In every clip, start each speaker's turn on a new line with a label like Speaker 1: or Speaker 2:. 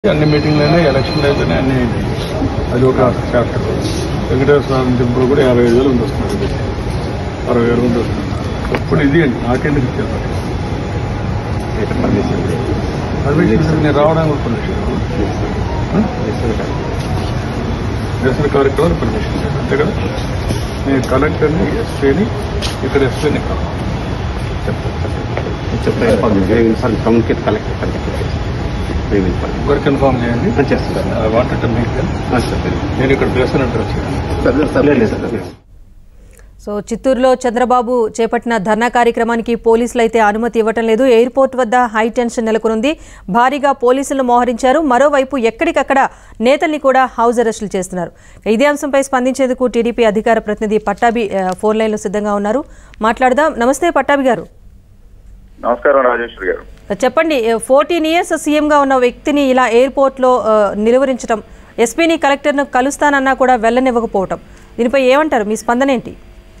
Speaker 1: అన్ని మీటింగ్లైనా ఎలక్షన్ అయితేనే అన్ని అయినాయి. అది ఒక చాప్టర్ వెంకటేశ్వర స్వామి టెంపుల్ కూడా యాభై ఐదు వేలు ఉంది వస్తున్నారు ఇది. అరవై వేలు ఉంది వస్తున్నారు ఇప్పుడు ఇది అండి నాకెందుకు ఇచ్చారు పర్మిషన్ నేను రావడానికి కూడా పర్మిషన్ దర్శన కార్యక్రమాలు పర్మిషన్ లేదు అంతే కదా నేను కలెక్టర్ని ఎస్పీని ఇక్కడ ఎస్పీని
Speaker 2: చెప్తాను కమ్యూనికేట్ కలెక్టర్
Speaker 1: ఒకరికి ఇన్ఫార్మ్ చేయండి
Speaker 2: చేస్తాను
Speaker 1: ఐ వాంటెడ్ టు మీట్ నేను ఇక్కడ ప్రెసిడెంట్ వచ్చాను
Speaker 3: సో చిత్తూరులో చంద్రబాబు చేపట్టిన ధర్నా కార్యక్రమానికి పోలీసులు అయితే అనుమతి ఇవ్వటం లేదు ఎయిర్పోర్ట్ వద్ద హై టెన్షన్ నెలకొనుంది భారీగా పోలీసులు మోహరించారు మరోవైపు ఎక్కడికక్కడ నేతల్ని కూడా హౌస్ అరెస్టులు చేస్తున్నారు ఇదే అంశంపై స్పందించేందుకు టీడీపీ అధికార ప్రతినిధి పట్టాభి ఆ, ఫోన్ లైన్లో సిద్ధంగా ఉన్నారు మాట్లాడదాం నమస్తే పట్టాభి గారు
Speaker 4: నమస్కారం రాజేశ్వరి గారు
Speaker 3: చెప్పండి ఫోర్టీన్ ఇయర్స్ సీఎంగా ఉన్న వ్యక్తిని ఇలా ఎయిర్పోర్ట్లో ఆ, నిలువరించడం ఎస్పీని కలెక్టర్ను కలుస్తానన్నా కూడా వెళ్ళనివ్వకపోవటం దీనిపై ఏమంటారు మీ స్పందన ఏంటి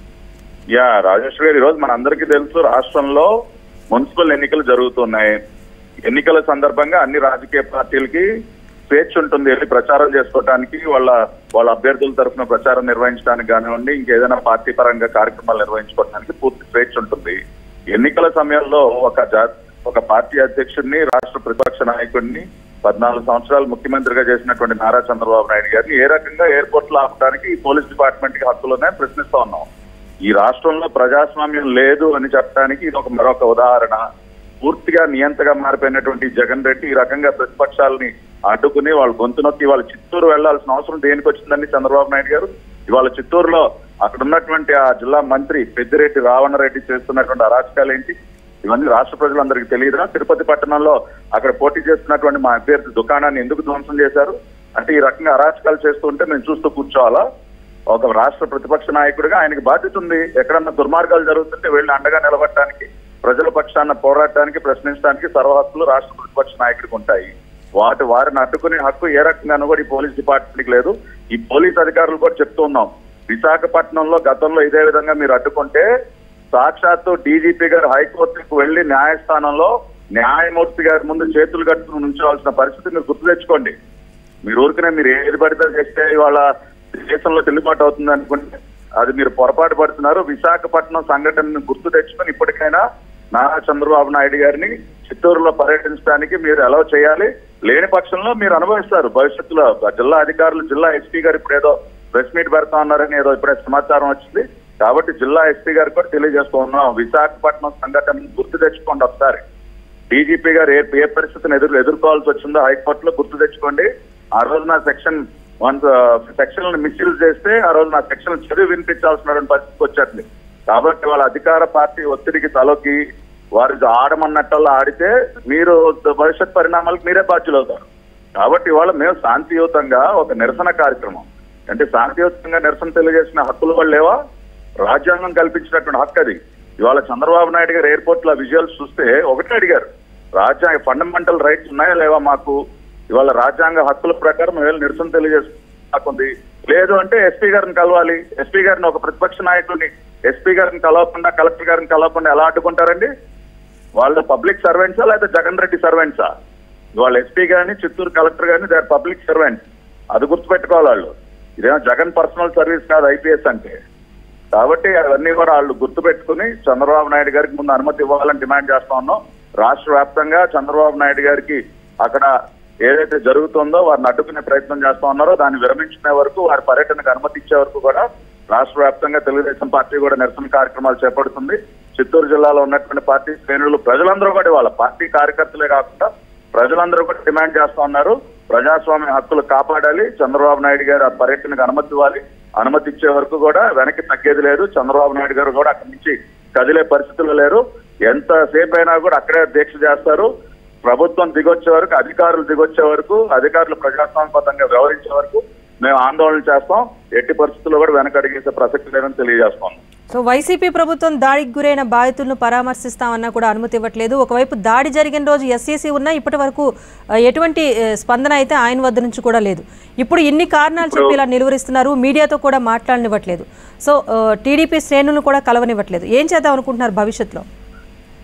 Speaker 4: యా రాజేశ్వరి గారు ఈరోజు మన అందరికీ తెలుసు రాష్ట్రంలో మున్సిపల్ ఎన్నికలు జరుగుతున్నాయి ఎన్నికల సందర్భంగా అన్ని రాజకీయ పార్టీలకి స్వేచ్ఛ ఉంటుంది వెళ్ళి ప్రచారం చేసుకోవడానికి వాళ్ళ వాళ్ళ అభ్యర్థుల తరఫున ప్రచారం నిర్వహించడానికి కానివ్వండి ఇంకేదైనా పార్టీ పరంగా కార్యక్రమాలు నిర్వహించుకోవడానికి పూర్తి స్వేచ్ఛ ఉంటుంది ఎన్నికల సమయంలో ఒక జా ఒక పార్టీ అధ్యక్షుడిని రాష్ట్ర ప్రతిపక్ష నాయకుడిని పద్నాలుగు సంవత్సరాలు ముఖ్యమంత్రిగా చేసినటువంటి నారా చంద్రబాబు నాయుడు గారిని ఏ రకంగా ఎయిర్పోర్ట్ లో ఆపడానికి ఈ పోలీస్ డిపార్ట్మెంట్ కి హక్కులు ఉన్నాయని ప్రశ్నిస్తా ఉన్నాం ఈ రాష్ట్రంలో ప్రజాస్వామ్యం లేదు అని చెప్పడానికి ఇది ఒక మరొక ఉదాహరణ పూర్తిగా నియంతగా మారిపోయినటువంటి జగన్ రెడ్డి ఈ రకంగా ప్రతిపక్షాలని అడ్డుకుని వాళ్ళ గొంతు నొక్కి వాళ్ళ చిత్తూరు వెళ్లాల్సిన అవసరం దేనికి వచ్చిందని చంద్రబాబు నాయుడు గారు ఇవాళ చిత్తూరులో అక్కడ ఉన్నటువంటి ఆ జిల్లా మంత్రి పెద్దిరెడ్డి రావణరెడ్డి చేస్తున్నటువంటి అరాచకాలు ఏంటి ఇవన్నీ రాష్ట్ర ప్రజలందరికీ తెలియదా తిరుపతి పట్టణంలో అక్కడ పోటీ చేస్తున్నటువంటి మా అభ్యర్థి దుకాణాన్ని ఎందుకు ధ్వంసం చేశారు అంటే ఈ రకంగా అరాచకాలు చేస్తుంటే మేము చూస్తూ కూర్చోవాలా ఒక రాష్ట్ర ప్రతిపక్ష నాయకుడిగా ఆయనకి బాధ్యత ఉంది ఎక్కడన్నా దుర్మార్గాలు జరుగుతుంటే వెళ్ళి అండగా నిలబడటానికి ప్రజల పక్షాన పోరాడటానికి ప్రశ్నించడానికి సర్వ హక్కులు రాష్ట్ర ప్రతిపక్ష నాయకుడికి ఉంటాయి వాటి వారిని అడ్డుకునే హక్కు ఏ రకంగానూ కూడా ఈ పోలీస్ డిపార్ట్మెంట్ లేదు ఈ పోలీస్ అధికారులు కూడా చెప్తూ ఉన్నాం విశాఖపట్నంలో గతంలో ఇదే విధంగా మీరు అడ్డుకుంటే సాక్షాత్తు డీజీపీ గారు హైకోర్టుకు వెళ్లి న్యాయస్థానంలో న్యాయమూర్తి గారి ముందు చేతులు కట్టుకుని ఉంచవలసిన పరిస్థితి మీరు గుర్తు తెచ్చుకోండి మీరు ఊరికనే మీరు ఏది పడితే అది చేస్తే ఇవాళ దేశంలో చెల్లుబాటు అవుతుంది అనుకుంటే అది మీరు పొరపాటు పడుతున్నారు విశాఖపట్నం సంఘటనను గుర్తు తెచ్చుకొని ఇప్పటికైనా నారా చంద్రబాబు నాయుడు గారిని చిత్తూరులో పర్యటించడానికి మీరు అలౌ చేయాలి లేని పక్షంలో మీరు అనుభవిస్తారు భవిష్యత్తులో జిల్లా అధికారులు జిల్లా ఎస్పీ గారు ఇప్పుడు ఏదో ప్రెస్ మీట్ పెడతా ఉన్నారని ఏదో ఇప్పుడే సమాచారం వచ్చింది కాబట్టి జిల్లా ఎస్పీ గారికి కూడా తెలియజేస్తూ ఉన్నాం విశాఖపట్నం సంఘటనను గుర్తు తెచ్చుకోండి ఒకసారి డీజీపీ గారు ఏ ఏ పరిస్థితిని ఎదురు ఎదుర్కోవాల్సి వచ్చిందో హైకోర్టులో గుర్తు తెచ్చుకోండి ఆ రోజు నా సెక్షన్ వన్ సెక్షన్ మిస్యూజ్ చేస్తే ఆ రోజు నా సెక్షన్ చదివి వినిపించాల్సిన పరిస్థితికి వచ్చేట్లేదు కాబట్టి వాళ్ళ అధికార పార్టీ ఒత్తిడికి తలొకి వారు ఆడమన్నట్టల్లా ఆడితే మీరు భవిష్యత్ పరిణామాలకు మీరే బాధ్యులు అవుతారు కాబట్టి ఇవాళ మేము శాంతియుతంగా ఒక నిరసన కార్యక్రమం అంటే శాంతియుతంగా నిరసన తెలియజేసిన హక్కులు కూడా లేవా రాజ్యాంగం కల్పించినటువంటి హక్కు అది ఇవాళ చంద్రబాబు నాయుడు గారు ఎయిర్పోర్ట్ లో విజువల్స్ చూస్తే ఒకటే అడిగారు రాజ్యాంగ ఫండమెంటల్ రైట్స్ ఉన్నాయా లేవా మాకు ఇవాళ రాజ్యాంగ హక్కుల ప్రకారం మేము వెళ్ళి నిరసన తెలియజేస్తుంది లేదు అంటే ఎస్పీ గారిని కలవాలి ఎస్పీ గారిని ఒక ప్రతిపక్ష నాయకుడిని ఎస్పీ గారిని కలవకుండా కలెక్టర్ గారిని కలవకుండా ఎలా అడ్డుకుంటారండి వాళ్ళు పబ్లిక్ సర్వెంట్సా లేదా జగన్ రెడ్డి సర్వెంట్సా వాళ్ళ ఎస్పీ గారిని చిత్తూరు కలెక్టర్ గారిని దే పబ్లిక్ సర్వెంట్స్ అది గుర్తుపెట్టుకోవాలి వాళ్ళు ఇదేమో జగన్ పర్సనల్ సర్వీస్ కాదు ఐపీఎస్ అంటే కాబట్టి అవన్నీ కూడా వాళ్ళు గుర్తుపెట్టుకుని చంద్రబాబు నాయుడు గారికి ముందు అనుమతి ఇవ్వాలని డిమాండ్ చేస్తా ఉన్నాం రాష్ట్ర వ్యాప్తంగా చంద్రబాబు నాయుడు గారికి అక్కడ ఏదైతే జరుగుతుందో వారిని అడ్డుకునే ప్రయత్నం చేస్తా ఉన్నారో దాన్ని విరమించుకునే వరకు వారి పర్యటనకు అనుమతి ఇచ్చే వరకు కూడా రాష్ట్ర వ్యాప్తంగా తెలుగుదేశం పార్టీ కూడా నిరసన కార్యక్రమాలు చేపడుతుంది చిత్తూరు జిల్లాలో ఉన్నటువంటి పార్టీ శ్రేణులు ప్రజలందరూ కూడా వాళ్ళ పార్టీ కార్యకర్తలే కాకుండా ప్రజలందరూ కూడా డిమాండ్ చేస్తా ఉన్నారు ప్రజాస్వామ్య హక్కులు కాపాడాలి చంద్రబాబు నాయుడు గారు ఆ పర్యటనకు అనుమతి ఇవ్వాలి అనుమతి ఇచ్చే వరకు కూడా వెనక్కి తగ్గేది లేదు చంద్రబాబు నాయుడు గారు కూడా అక్కడి నుంచి కదిలే పరిస్థితులు లేరు ఎంతసేపు అయినా కూడా అక్కడే దీక్ష చేస్తారు ప్రభుత్వం దిగొచ్చే వరకు అధికారులు దిగొచ్చే వరకు అధికారులు ప్రజాస్వామ్యబద్ధంగా వ్యవహరించే వరకు మేము ఆందోళన చేస్తాం ఎట్టి పరిస్థితుల్లో కూడా వెనకడిగేసే ప్రసక్తి లేదని తెలియజేస్తాం
Speaker 3: సో వైసీపీ ప్రభుత్వం దాడికి గురైన బాధితులను పరామర్శిస్తామన్నా కూడా అనుమతి ఇవ్వట్లేదు ఒకవైపు దాడి జరిగిన రోజు ఎస్సీసీ ఉన్నా ఇప్పటి వరకు ఆ, ఎటువంటి ఆ, స్పందన అయితే ఆయన వద్ద నుంచి కూడా లేదు ఇప్పుడు ఇన్ని కారణాలు చెప్పి ఇలా నిలువరిస్తున్నారు మీడియాతో కూడా మాట్లాడనివ్వట్లేదు సో ఆ, టీడీపీ శ్రేణులను కూడా కలవనివ్వట్లేదు ఏం చేద్దాం అనుకుంటున్నారు భవిష్యత్తులో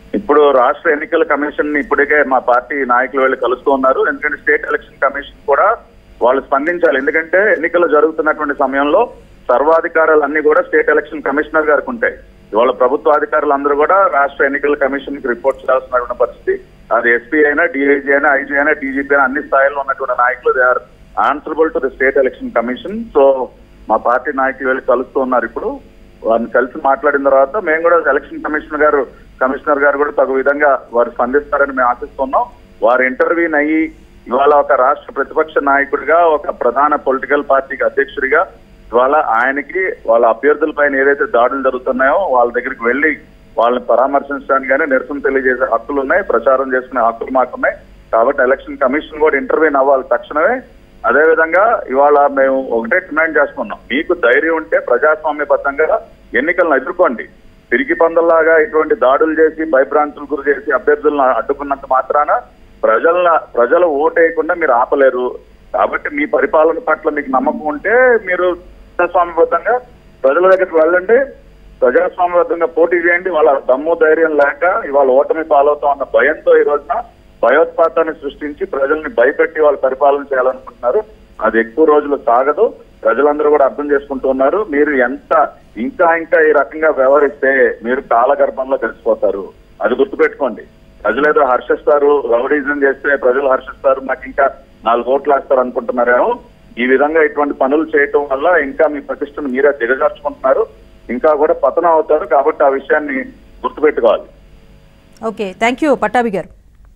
Speaker 4: ఇప్పుడు రాష్ట్ర ఎన్నికల కమిషన్ ని ఇప్పటికే మా పార్టీ నాయకులు వెళ్ళి కలుస్తూ ఉన్నారు ఎందుకంటే స్టేట్ ఎలక్షన్ కమిషన్ కూడా వాళ్ళు స్పందించాలి ఎందుకంటే ఎన్నికలు జరుగుతున్నటువంటి సమయంలో సర్వాధికారాలు అన్ని కూడా స్టేట్ ఎలక్షన్ కమిషనర్ గారికి ఉంటాయి ఇవాళ ప్రభుత్వ అధికారులు అందరూ కూడా రాష్ట్ర ఎన్నికల కమిషన్ కి రిపోర్ట్ చేయాల్సినటువంటి పరిస్థితి అది ఎస్పీ అయినా డిఐజీ అయినా ఐజీ అయినా డీజీపీ అయినా అన్ని స్థాయిలో ఉన్నటువంటి నాయకులు they are answerable to the state election commission so మా పార్టీ నాయకులు వెళ్ళి కలుస్తూ ఉన్నారు ఇప్పుడు వారిని కలిసి మాట్లాడిన తర్వాత మేము కూడా ఎలక్షన్ కమిషనర్ గారు కమిషనర్ గారు కూడా తగు విధంగా వారు స్పందిస్తారని మేము ఆశిస్తున్నాం వారు ఇంటర్వ్యూన్ అయ్యి ఇవాళ ఒక రాష్ట్ర ప్రతిపక్ష నాయకుడిగా ఒక ప్రధాన పొలిటికల్ పార్టీకి అధ్యక్షుడిగా ఇవాళ ఆయనకి వాళ్ళ అభ్యర్థుల పైన ఏదైతే దాడులు జరుగుతున్నాయో వాళ్ళ దగ్గరికి వెళ్ళి వాళ్ళని పరామర్శించడానికి కానీ నిరసన తెలియజేసే హక్కులు ఉన్నాయి ప్రచారం చేసుకునే హక్కులు మాకున్నాయి కాబట్టి ఎలక్షన్ కమిషన్ కూడా ఇంటర్వ్యూన్ అవ్వాలి తక్షణమే అదే విధంగా ఇవాళ మేము ఒకటే డిమాండ్ చేస్తున్నాం మీకు ధైర్యం ఉంటే ప్రజాస్వామ్యబద్ధంగా ఎన్నికలను ఎదుర్కోండి పిరికి పందల్లాగా ఇటువంటి దాడులు చేసి భయభ్రాంతులు గురి చేసి అభ్యర్థులను అడ్డుకున్నంత మాత్రాన ప్రజల ప్రజలు ఓటేయకుండా మీరు ఆపలేరు కాబట్టి మీ పరిపాలన పట్ల మీకు నమ్మకం ఉంటే మీరు ప్రజాస్వామ్యబద్ధంగా ప్రజల దగ్గరికి వెళ్ళండి ప్రజాస్వామ్యబద్ధంగా పోటీ చేయండి వాళ్ళ దమ్ము ధైర్యం లేక ఇవాళ ఓటమి పాలవుతా ఉన్న భయంతో ఈ రోజున భయోత్పాతాన్ని సృష్టించి ప్రజల్ని భయపెట్టి వాళ్ళు పరిపాలన చేయాలనుకుంటున్నారు అది ఎక్కువ రోజులు సాగదు ప్రజలందరూ కూడా అర్థం చేసుకుంటూ ఉన్నారు మీరు ఎంత ఇంకా ఇంకా ఈ రకంగా వ్యవహరిస్తే మీరు కాలగర్భంలో కలిసిపోతారు అది గుర్తుపెట్టుకోండి ప్రజలు ఏదో హర్షిస్తారు రౌడీజం చేస్తే ప్రజలు హర్షిస్తారు మాకు ఇంకా నాలుగు ఓట్లు వేస్తారు అనుకుంటున్నారేమో ఈ విధంగా ఇటువంటి పనులు చేయటం వల్ల ఇంకా మీ ప్రతిష్టను మీరే దిగజార్చుకుంటున్నారు ఇంకా కూడా పతనం అవుతారు కాబట్టి ఆ విషయాన్ని గుర్తుపెట్టుకోవాలి
Speaker 3: ఓకే థ్యాంక్ యూ పట్టాభి గారు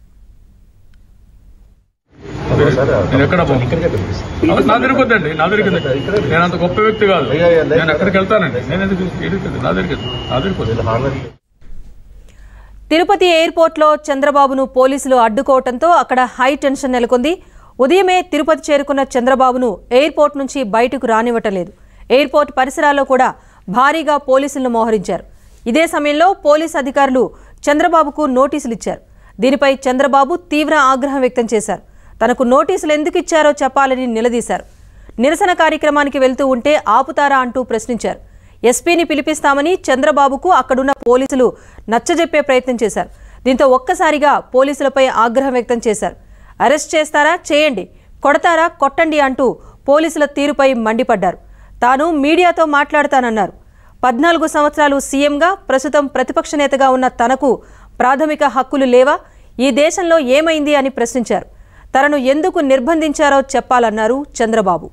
Speaker 1: నేను ఎక్కడ పోను. అవి నా దగ్గరికి వద్దండి నా దగ్గరికి వద్దండి. నేను అంత గొప్ప వ్యక్తి కాదు నేను ఎక్కడికి వెళ్తానండి నేను ఎందుకు ఎదుగుతుంది నా దగ్గరికి నా దగ్గరికి వద్దు.
Speaker 3: తిరుపతి ఎయిర్పోర్ట్లో చంద్రబాబును పోలీసులు అడ్డుకోవడంతో అక్కడ హై టెన్షన్ నెలకొంది ఉదయమే తిరుపతి చేరుకున్న చంద్రబాబును ఎయిర్పోర్ట్ నుంచి బయటకు రానివ్వటం లేదు ఎయిర్పోర్ట్ పరిసరాల్లో కూడా భారీగా పోలీసులను మోహరించారు ఇదే సమయంలో పోలీస్ అధికారులు చంద్రబాబుకు నోటీసులు ఇచ్చారు దీనిపై చంద్రబాబు తీవ్ర ఆగ్రహం వ్యక్తం చేశారు తనకు నోటీసులు ఎందుకు ఇచ్చారో చెప్పాలని నిలదీశారు నిరసన కార్యక్రమానికి వెళ్తూ ఉంటే ఆపుతారా అంటూ ప్రశ్నించారు ఎస్పీని పిలిపిస్తామని చంద్రబాబుకు అక్కడున్న పోలీసులు నచ్చజెప్పే ప్రయత్నం చేశారు దీంతో ఒక్కసారిగా పోలీసులపై ఆగ్రహం వ్యక్తం చేశారు అరెస్ట్ చేస్తారా చేయండి కొడతారా కొట్టండి అంటూ పోలీసుల తీరుపై మండిపడ్డారు తాను మీడియాతో మాట్లాడతానన్నారు పద్నాలుగు సంవత్సరాలు సీఎంగా ప్రస్తుతం ప్రతిపక్ష నేతగా ఉన్న తనకు ప్రాథమిక హక్కులు లేవా ఈ దేశంలో ఏమైంది అని ప్రశ్నించారు తనను ఎందుకు నిర్బంధించారో చెప్పాలన్నారు చంద్రబాబు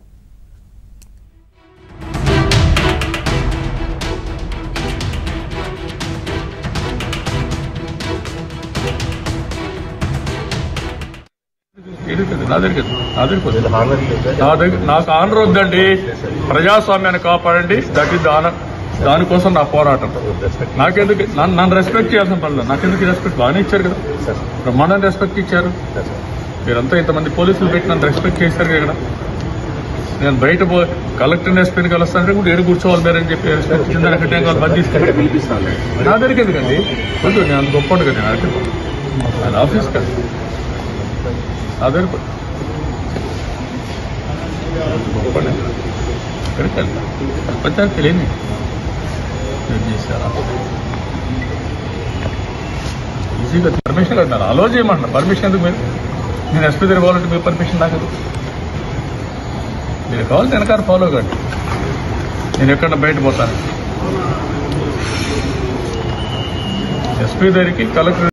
Speaker 1: ఎదుగుతుంది నా దగ్గరికి వద్దు. నా దగ్గరికి వద్దు. నా దగ్గర నాకు ఆనర్ వద్దండి ప్రజాస్వామ్యాన్ని కాపాడండి దట్ ఈస్ ఆనర్ దానికోసం నా పోరాటం నాకెందుకు నన్ను నన్ను రెస్పెక్ట్ చేయాల్సిన పనులు నాకెందుకు రెస్పెక్ట్ బాగానే ఇచ్చారు కదా బ్రహ్మాండం రెస్పెక్ట్ ఇచ్చారు మీరంతా ఇంతమంది పోలీసులు పెట్టి నన్ను రెస్పెక్ట్ చేశారు కదా నేను బయట పో కలెక్టర్ ఎస్పీని కలుస్తానంటే కూడా ఏడు కూర్చోవాలి మీరు అని చెప్పి రెస్పెక్ట్ ఇచ్చిన దానికంటే ఇంకా బంద్ తీసుకెళ్ళి నా దగ్గరికి ఎందుకండి వద్దు నేను అంత గొప్ప కదా నేను అక్కడికి పో. ఆయన ఆఫీస్ కదా నా దగ్గరికి వద్దు. గొప్పనే. ఎక్కడికి వెళ్తా ప్రపంచానికి తెలియని ఏం చేశారా ఈజీగా పర్మిషన్ అంటారు అలో చేయమంటారు పర్మిషన్ ఎందుకు మీరు నేను ఎస్పీ దగ్గర పోవాలంటే మీ పర్మిషన్ నాకు ఎందుకు? మీరు కావాలి వెనకాల ఫాలో కండి నేను ఎక్కడ బయట పోతాను ఎస్పీ దగ్గరికి కలెక్టర్